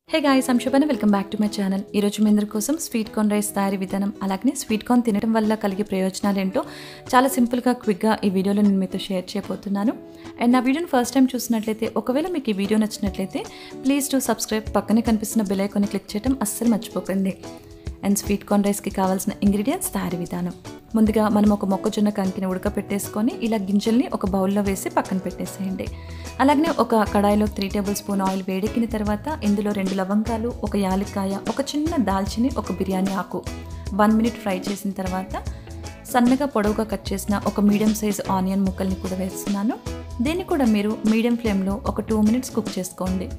హే guys సంక్షోభన welcome back to my channel ఈరోజు మీ అందరి కోసం స్వీట్ కార్న్ రైస్ తయారీ విధానం అలాగే స్వీట్ కార్న్ తినడం వల్ల కలిగే ప్రయోజనాలు ఏంటో చాలా సింపుల్గా క్విక్గా ఈ వీడియోలో నేను మీతో షేర్ చేయబోతున్నాను అండ్ నా వీడియోని ఫస్ట్ టైం చూసినట్లయితే ఒకవేళ మీకు ఈ వీడియో నచ్చినట్లయితే ప్లీజ్ టు సబ్స్క్రైబ్ పక్కనే కనిపిస్తున్న బెల్ ఐకాన్ని క్లిక్ చేయడం అస్సలు మర్చిపోకండి అండ్ స్వీట్ కార్న్ రైస్కి కావాల్సిన ఇంగ్రీడియంట్స్ తయారీ విధానం ముందుగా మనం ఒక మొక్కజొన్న కంకిని ఉడకపెట్టేసుకొని ఇలా గింజల్ని ఒక బౌల్లో వేసి పక్కన పెట్టేసేయండి అలాగనే ఒక కడాయిలో త్రీ టేబుల్ స్పూన్ ఆయిల్ వేడెక్కిన తర్వాత ఇందులో రెండు లవంగాలు ఒక యాలక్కాయ ఒక చిన్న దాల్చిని ఒక బిర్యానీ ఆకు వన్ మినిట్ ఫ్రై చేసిన తర్వాత సన్నగా పొడవుగా కట్ చేసిన ఒక మీడియం సైజ్ ఆనియన్ ముక్కల్ని కూడా వేస్తున్నాను దీన్ని కూడా మీరు మీడియం ఫ్లేమ్లో ఒక టూ మినిట్స్ కుక్ చేసుకోండి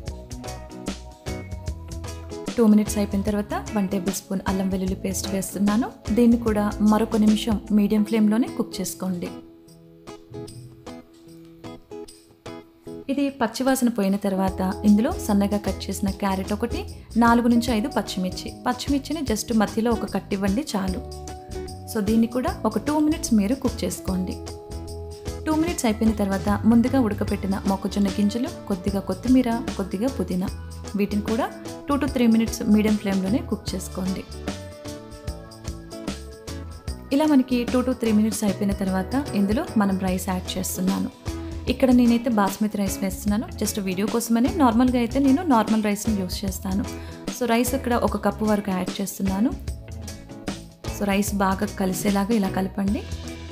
టూ మినిట్స్ అయిపోయిన తర్వాత వన్ టేబుల్ స్పూన్ అల్లం వెల్లుల్లి పేస్ట్ వేస్తున్నాను దీన్ని కూడా మరొక నిమిషం మీడియం ఫ్లేమ్లోనే కుక్ చేసుకోండి ఇది పచ్చివాసన పోయిన తర్వాత ఇందులో సన్నగా కట్ చేసిన క్యారెట్ ఒకటి నాలుగు నుంచి ఐదు పచ్చిమిర్చి పచ్చిమిర్చిని జస్ట్ మధ్యలో ఒక కట్టివ్వండి చాలు సో దీన్ని కూడా ఒక టూ మినిట్స్ మీరు కుక్ చేసుకోండి టూ మినిట్స్ అయిపోయిన తర్వాత ముందుగా ఉడకపెట్టిన మొక్కజొన్న గింజలు కొద్దిగా కొత్తిమీర కొద్దిగా పుదీనా వీటిని కూడా two to three minutes medium ఫ్లేమ్లోనే కుక్ చేసుకోండి ఇలా మనకి టూ టు త్రీ మినిట్స్ అయిపోయిన తర్వాత ఇందులో మనం రైస్ యాడ్ చేస్తున్నాను ఇక్కడ నేనైతే బాస్మతి రైస్ వేస్తున్నాను జస్ట్ వీడియో కోసమని నార్మల్గా అయితే నేను నార్మల్ రైస్ని యూస్ చేస్తాను సో రైస్ ఇక్కడ ఒక కప్పు వరకు యాడ్ చేస్తున్నాను సో రైస్ బాగా కలిసేలాగా ఇలా కలపండి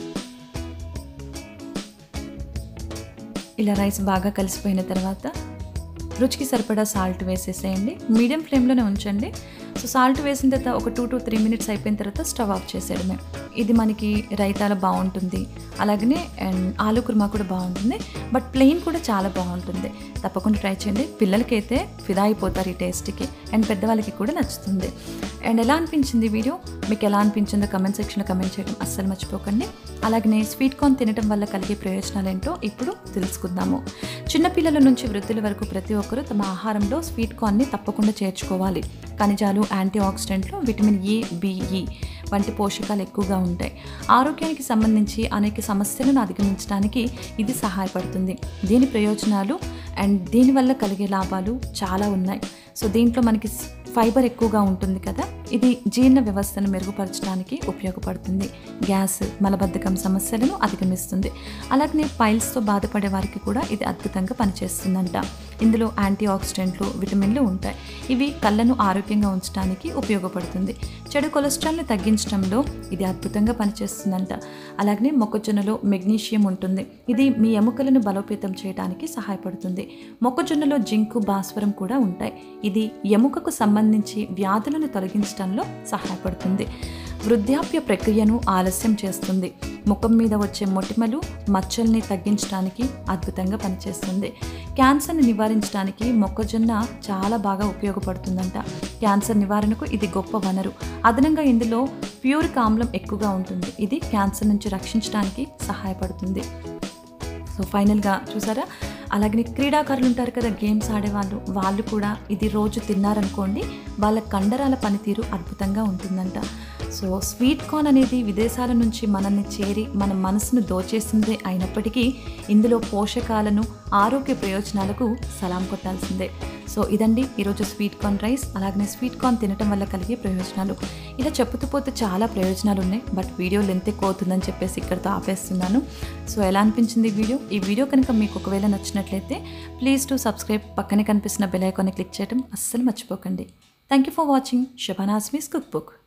ఇలా రైస్ బాగా కలిసిపోయిన తర్వాత రుచికి సరిపడా సాల్ట్ వేసేసేయండి మీడియం ఫ్లేమ్లోనే ఉంచండి సో సాల్ట్ వేసిన తర్వాత ఒక టూ టు త్రీ మినిట్స్ అయిపోయిన తర్వాత స్టవ్ ఆఫ్ చేసేయడమే ఇది మనకి రైతాల బాగుంటుంది అలాగనే అండ్ ఆలు కుర్మా కూడా బాగుంటుంది బట్ ప్లెయిన్ కూడా చాలా బాగుంటుంది తప్పకుండా ట్రై చేయండి పిల్లలకైతే ఫిదా అయిపోతారు ఈ టేస్ట్కి అండ్ పెద్దవాళ్ళకి కూడా నచ్చుతుంది అండ్ ఎలా అనిపించింది వీడియో మీకు ఎలా అనిపించిందో కమెంట్ సెక్షన్లో కమెంట్ చేయడం అస్సలు మర్చిపోకండి అలాగనే స్వీట్ కార్న్ తినడం వల్ల కలిగే ప్రయోజనాలు ఏంటో ఇప్పుడు తెలుసుకుందాము చిన్నపిల్లల నుంచి వృద్ధుల వరకు ప్రతి ఒక్కరూ తమ ఆహారంలో స్వీట్ కార్న్ని తప్పకుండా చేర్చుకోవాలి ఖనిజాలు యాంటీ ఆక్సిడెంట్లు విటమిన్ ఏ బిఈ వంటి పోషకాలు ఎక్కువగా ఉంటాయి ఆరోగ్యానికి సంబంధించి అనేక సమస్యలను అధిగమించడానికి ఇది సహాయపడుతుంది దీని ప్రయోజనాలు అండ్ దీనివల్ల కలిగే లాభాలు చాలా ఉన్నాయి సో దీంట్లో మనకి ఫైబర్ ఎక్కువగా ఉంటుంది కదా ఇది జీర్ణ వ్యవస్థను మెరుగుపరచడానికి ఉపయోగపడుతుంది గ్యాస్ మలబద్ధకం సమస్యలను అధిగమిస్తుంది అలాగనే పైల్స్తో బాధపడే వారికి కూడా ఇది అద్భుతంగా పనిచేస్తుందంట ఇందులో యాంటీ ఆక్సిడెంట్లు విటమిన్లు ఉంటాయి ఇవి కళ్ళను ఆరోగ్యంగా ఉంచడానికి ఉపయోగపడుతుంది చెడు కొలెస్ట్రాల్ని తగ్గించడంలో ఇది అద్భుతంగా పనిచేస్తుందంట అలాగనే మొక్కజొన్నలో మెగ్నీషియం ఉంటుంది ఇది మీ ఎముకలను బలోపేతం చేయడానికి సహాయపడుతుంది మొక్కజొన్నలో జింకు భాస్వరం కూడా ఉంటాయి ఇది ఎముకకు సంబంధించి వ్యాధులను తొలగించడంలో సహాయపడుతుంది వృద్ధాప్య ప్రక్రియను ఆలస్యం చేస్తుంది ముఖం మీద వచ్చే మొటిమలు మచ్చల్ని తగ్గించడానికి అద్భుతంగా పనిచేస్తుంది క్యాన్సర్ని నివారించడానికి మొక్కజొన్న చాలా బాగా ఉపయోగపడుతుందంట క్యాన్సర్ నివారణకు ఇది గొప్ప వనరు అదనంగా ఇందులో ప్యూరిక్ ఆమ్లం ఎక్కువగా ఉంటుంది ఇది క్యాన్సర్ నుంచి రక్షించడానికి సహాయపడుతుంది సో ఫైనల్గా చూసారా అలాగే క్రీడాకారులు ఉంటారు కదా గేమ్స్ ఆడేవాళ్ళు వాళ్ళు కూడా ఇది రోజు తిన్నారనుకోండి వాళ్ళ కండరాల పనితీరు అద్భుతంగా ఉంటుందంట సో స్వీట్ కార్న్ అనేది విదేశాల నుంచి మనల్ని చేరి మన మనసును దోచేసిందే అయినప్పటికీ ఇందులో పోషకాలను ఆరోగ్య ప్రయోజనాలకు సలాం కొట్టాల్సిందే సో ఇదండి ఈరోజు స్వీట్ కార్న్ రైస్ అలాగనే స్వీట్ కార్న్ తినటం వల్ల కలిగే ప్రయోజనాలు ఇలా చెప్పుతూ పోతే చాలా ప్రయోజనాలు ఉన్నాయి బట్ వీడియో లెంత్ ఎక్కువ అవుతుందని చెప్పేసి ఇక్కడితో ఆపేస్తున్నాను సో ఎలా అనిపించింది ఈ వీడియో ఈ వీడియో కనుక మీకు ఒకవేళ నచ్చినట్లయితే ప్లీజ్ టు సబ్స్క్రైబ్ పక్కనే కనిపిస్తున్న బెల్ ఐకాన్ని క్లిక్ చేయడం అస్సలు మర్చిపోకండి థ్యాంక్ యూ ఫర్ వాచింగ్ శబానాస్మీస్ కుక్ బుక్